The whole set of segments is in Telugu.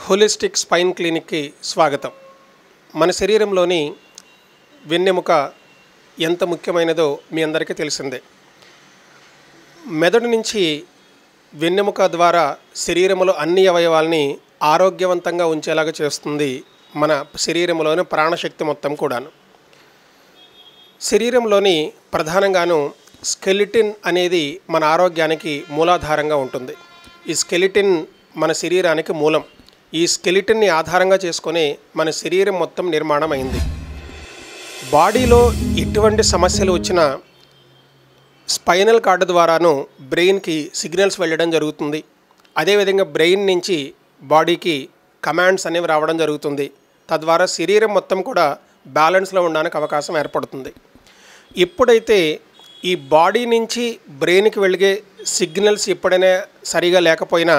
హోలిస్టిక్ స్పైన్ క్లినిక్కి స్వాగతం మన శరీరంలోని వెన్నెముక ఎంత ముఖ్యమైనదో మీ అందరికీ తెలిసిందే మెదడు నుంచి వెన్నెముక ద్వారా శరీరంలో అన్ని అవయవాల్ని ఆరోగ్యవంతంగా ఉంచేలాగా చేస్తుంది మన శరీరంలోని ప్రాణశక్తి మొత్తం కూడాను శరీరంలోని ప్రధానంగాను స్కెలిటిన్ అనేది మన ఆరోగ్యానికి మూలాధారంగా ఉంటుంది ఈ స్కెలిటిన్ మన శరీరానికి మూలం ఈ స్కెలిటిన్ని ఆధారంగా చేసుకొని మన శరీరం మొత్తం నిర్మాణం అయింది బాడీలో ఎటువంటి సమస్యలు వచ్చినా స్పైనల్ కార్డు ద్వారాను బ్రెయిన్కి సిగ్నల్స్ వెళ్ళడం జరుగుతుంది అదేవిధంగా బ్రెయిన్ నుంచి బాడీకి కమాండ్స్ అనేవి రావడం జరుగుతుంది తద్వారా శరీరం మొత్తం కూడా బ్యాలెన్స్లో ఉండడానికి అవకాశం ఏర్పడుతుంది ఎప్పుడైతే ఈ బాడీ నుంచి బ్రెయిన్కి వెళ్ళే సిగ్నల్స్ ఎప్పుడైనా సరిగా లేకపోయినా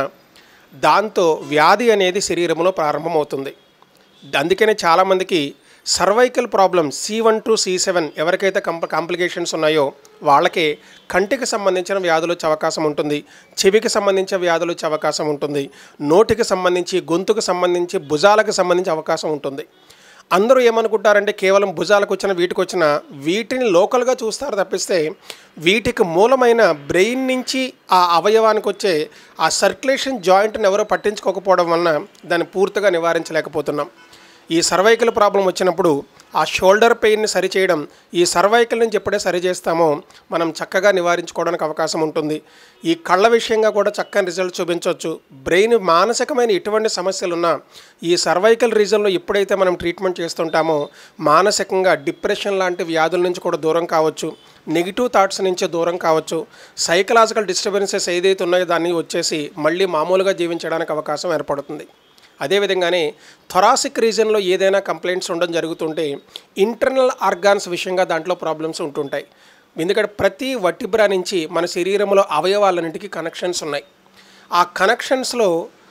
దాంతో వ్యాధి అనేది శరీరంలో ప్రారంభమవుతుంది అందుకనే చాలామందికి cervical problem C one to C seven ఎవరికైతే కంప కాంప్లికేషన్స్ ఉన్నాయో వాళ్ళకే కంటికి సంబంధించిన వ్యాధులు వచ్చే అవకాశం ఉంటుంది చెవికి సంబంధించిన వ్యాధులు వచ్చే అవకాశం ఉంటుంది నోటికి సంబంధించి గొంతుకు సంబంధించి భుజాలకు సంబంధించి అవకాశం ఉంటుంది అందరూ ఏమనుకుంటారంటే కేవలం భుజాలకు వచ్చిన వీటికి వచ్చిన వీటిని లోకల్గా చూస్తారు తప్పిస్తే వీటికి మూలమైన బ్రెయిన్ నుంచి ఆ అవయవానికి వచ్చే ఆ సర్క్యులేషన్ జాయింట్ని ఎవరో పట్టించుకోకపోవడం వలన దాన్ని పూర్తిగా నివారించలేకపోతున్నాం ఈ సర్వైకల్ ప్రాబ్లం వచ్చినప్పుడు ఆ షోల్డర్ పెయిన్ని సరిచేయడం ఈ సర్వైకల్ నుంచి ఎప్పుడే సరి చేస్తామో మనం చక్కగా నివారించుకోవడానికి అవకాశం ఉంటుంది ఈ కళ్ళ విషయంగా కూడా చక్కని రిజల్ట్ చూపించవచ్చు బ్రెయిన్ మానసికమైన ఎటువంటి సమస్యలు ఉన్నా ఈ సర్వైకల్ రీజన్లో ఎప్పుడైతే మనం ట్రీట్మెంట్ చేస్తుంటామో మానసికంగా డిప్రెషన్ లాంటి వ్యాధుల నుంచి కూడా దూరం కావచ్చు నెగిటివ్ థాట్స్ నుంచి దూరం కావచ్చు సైకలాజికల్ డిస్టర్బెన్సెస్ ఏదైతే ఉన్నాయో దాన్ని వచ్చేసి మళ్ళీ మామూలుగా జీవించడానికి అవకాశం ఏర్పడుతుంది అదేవిధంగానే థొరాసిక్ రీజన్లో ఏదైనా కంప్లైంట్స్ ఉండడం జరుగుతుంటే ఇంటర్నల్ ఆర్గాన్స్ విషయంగా దాంట్లో ప్రాబ్లమ్స్ ఉంటుంటాయి ఎందుకంటే ప్రతి వటిబ్రా నుంచి మన శరీరంలో అవయవాలన్నింటికి కనెక్షన్స్ ఉన్నాయి ఆ కనెక్షన్స్లో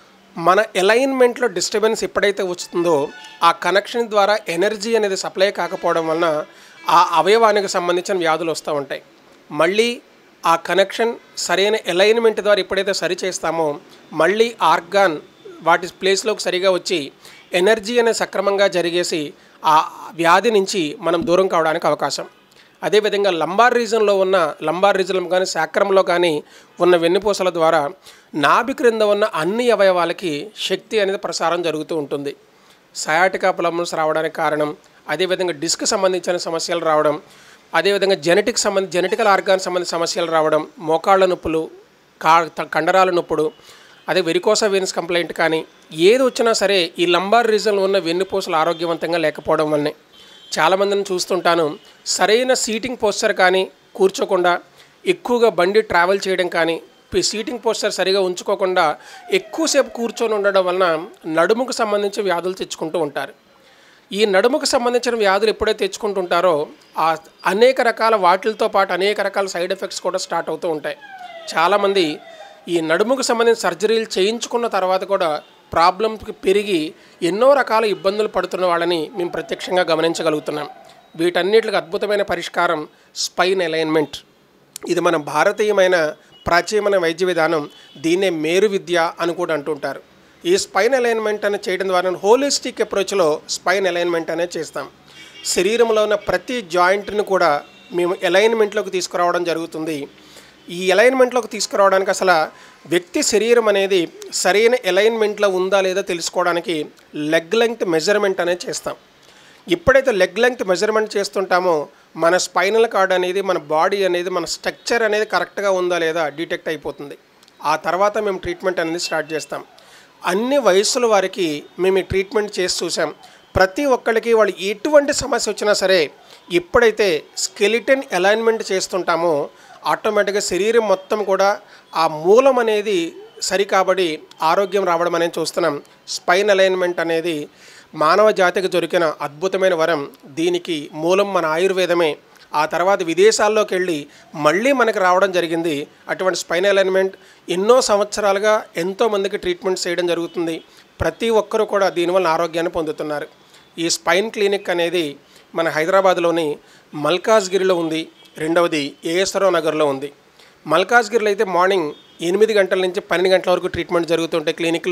మన అలైన్మెంట్లో డిస్టర్బెన్స్ ఎప్పుడైతే వస్తుందో ఆ కనెక్షన్ ద్వారా ఎనర్జీ అనేది సప్లై కాకపోవడం వలన ఆ అవయవానికి సంబంధించిన వ్యాధులు వస్తూ ఉంటాయి మళ్ళీ ఆ కనెక్షన్ సరైన అలైన్మెంట్ ద్వారా ఎప్పుడైతే సరి చేస్తామో మళ్ళీ ఆర్గాన్ వాటి ప్లేస్లోకి సరిగా వచ్చి ఎనర్జీ అనేది సక్రమంగా జరిగేసి ఆ వ్యాధి నుంచి మనం దూరం కావడానికి అవకాశం అదేవిధంగా లంబార్ రీజన్లో ఉన్న లంబార్ రీజన్లో కానీ శాక్రంలో కానీ ఉన్న వెన్నుపూసల ద్వారా నాభి క్రింద ఉన్న అన్ని అవయవాలకి శక్తి అనేది ప్రసారం జరుగుతూ ఉంటుంది సయాటికా ప్రాబ్లమ్స్ రావడానికి కారణం అదేవిధంగా డిస్క్ సంబంధించిన సమస్యలు రావడం అదేవిధంగా జెనెటిక్ సంబంధ జెనెటికల్ ఆర్గాన్ సంబంధించిన సమస్యలు రావడం మోకాళ్ళ నొప్పులు కా కండరాల నొప్పులు అదే వెరికోసా వెయిన్స్ కంప్లైంట్ కానీ ఏది వచ్చినా సరే ఈ లంబార్ రీజన్లో ఉన్న వెన్నుపూసలు ఆరోగ్యవంతంగా లేకపోవడం వల్లనే చాలామందిని చూస్తుంటాను సరైన సీటింగ్ పోస్చర్ కానీ కూర్చోకుండా ఎక్కువగా బండి ట్రావెల్ చేయడం కానీ సీటింగ్ పోస్చర్ సరిగా ఉంచుకోకుండా ఎక్కువసేపు కూర్చొని ఉండడం వలన నడుముకు సంబంధించి వ్యాధులు తెచ్చుకుంటూ ఉంటారు ఈ నడుముకు సంబంధించిన వ్యాధులు ఎప్పుడైతే తెచ్చుకుంటుంటారో ఆ అనేక రకాల వాటిలతో పాటు అనేక రకాల సైడ్ ఎఫెక్ట్స్ కూడా స్టార్ట్ అవుతూ ఉంటాయి చాలామంది ఈ నడుముకు సంబంధించిన సర్జరీలు చేయించుకున్న తర్వాత కూడా ప్రాబ్లమ్కి పెరిగి ఎన్నో రకాల ఇబ్బందులు పడుతున్న వాళ్ళని మేము ప్రత్యక్షంగా గమనించగలుగుతున్నాం వీటన్నిటికి అద్భుతమైన పరిష్కారం స్పైన్ అలైన్మెంట్ ఇది మన భారతీయమైన ప్రాచీనమైన వైద్య విధానం దీన్నే మేరు విద్య అని కూడా అంటుంటారు ఈ స్పైన్ అలైన్మెంట్ అనేది చేయడం ద్వారా హోలిస్టిక్ అప్రోచ్లో స్పైన్ అలైన్మెంట్ అనేది చేస్తాం శరీరంలో ఉన్న ప్రతి జాయింట్ని కూడా మేము అలైన్మెంట్లోకి తీసుకురావడం జరుగుతుంది ఈ అలైన్మెంట్లోకి తీసుకురావడానికి అసలు వ్యక్తి శరీరం అనేది సరైన అలైన్మెంట్లో ఉందా లేదా తెలుసుకోవడానికి లెగ్ లెంగ్త్ మెజర్మెంట్ అనేది చేస్తాం ఎప్పుడైతే లెగ్ లెంగ్త్ మెజర్మెంట్ చేస్తుంటామో మన స్పైనల్ కార్డ్ అనేది మన బాడీ అనేది మన స్ట్రక్చర్ అనేది కరెక్ట్గా ఉందా లేదా డిటెక్ట్ అయిపోతుంది ఆ తర్వాత మేము ట్రీట్మెంట్ అనేది స్టార్ట్ చేస్తాం అన్ని వయస్సుల వారికి మేము ఈ ట్రీట్మెంట్ చేసి చూసాం ప్రతి ఒక్కరికి వాళ్ళు ఎటువంటి సమస్య వచ్చినా సరే ఎప్పుడైతే స్కెలిటన్ అలైన్మెంట్ చేస్తుంటామో ఆటోమేటిక్గా శరీరం మొత్తం కూడా ఆ మూలం అనేది సరి కాబడి ఆరోగ్యం రావడం అనేది చూస్తున్నాం స్పైన్ అలైన్మెంట్ అనేది మానవ జాతికి దొరికిన అద్భుతమైన వరం దీనికి మూలం మన ఆయుర్వేదమే ఆ తర్వాత విదేశాల్లోకి వెళ్ళి మళ్ళీ మనకి రావడం జరిగింది అటువంటి స్పైన్ అలైన్మెంట్ ఎన్నో సంవత్సరాలుగా ఎంతోమందికి ట్రీట్మెంట్ చేయడం జరుగుతుంది ప్రతి ఒక్కరూ కూడా దీనివల్ల ఆరోగ్యాన్ని పొందుతున్నారు ఈ స్పైన్ క్లినిక్ అనేది మన హైదరాబాద్లోని మల్కాజ్గిరిలో ఉంది రెండవది ఏఎస్ఆర్ఓ నగర్లో ఉంది మల్కాజ్గిరిలో అయితే మార్నింగ్ ఎనిమిది గంటల నుంచి పన్నెండు గంటల వరకు ట్రీట్మెంట్ జరుగుతుంటాయి క్లినిక్లో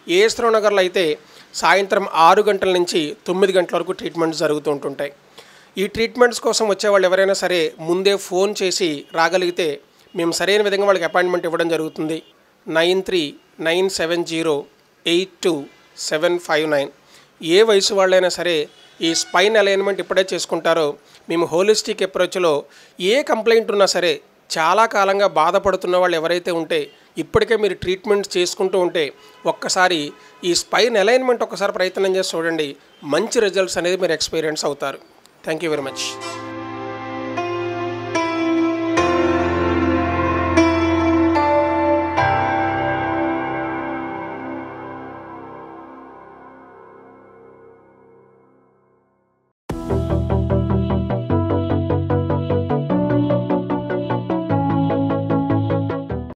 ఏఎస్ నగర్లో అయితే సాయంత్రం ఆరు గంటల నుంచి తొమ్మిది గంటల వరకు ట్రీట్మెంట్స్ జరుగుతూ ఉంటుంటాయి ఈ ట్రీట్మెంట్స్ కోసం వచ్చే వాళ్ళు ఎవరైనా సరే ముందే ఫోన్ చేసి రాగలిగితే మేము సరైన విధంగా వాళ్ళకి అపాయింట్మెంట్ ఇవ్వడం జరుగుతుంది nine three nine seven zero eight two seven five nine ఏ వయసు వాళ్ళైనా సరే ఈ స్పైన్ అలైన్మెంట్ ఎప్పుడే చేసుకుంటారో మేము హోలిస్టిక్ అప్రోచ్లో ఏ కంప్లైంట్ ఉన్నా సరే చాలా కాలంగా బాధపడుతున్న వాళ్ళు ఎవరైతే ఉంటే ఇప్పటికే మీరు ట్రీట్మెంట్ చేసుకుంటూ ఉంటే ఒక్కసారి ఈ స్పైన్ అలైన్మెంట్ ఒక్కసారి ప్రయత్నం చేసి చూడండి మంచి రిజల్ట్స్ అనేది మీరు ఎక్స్పీరియన్స్ అవుతారు థ్యాంక్ యూ వెరీ మచ్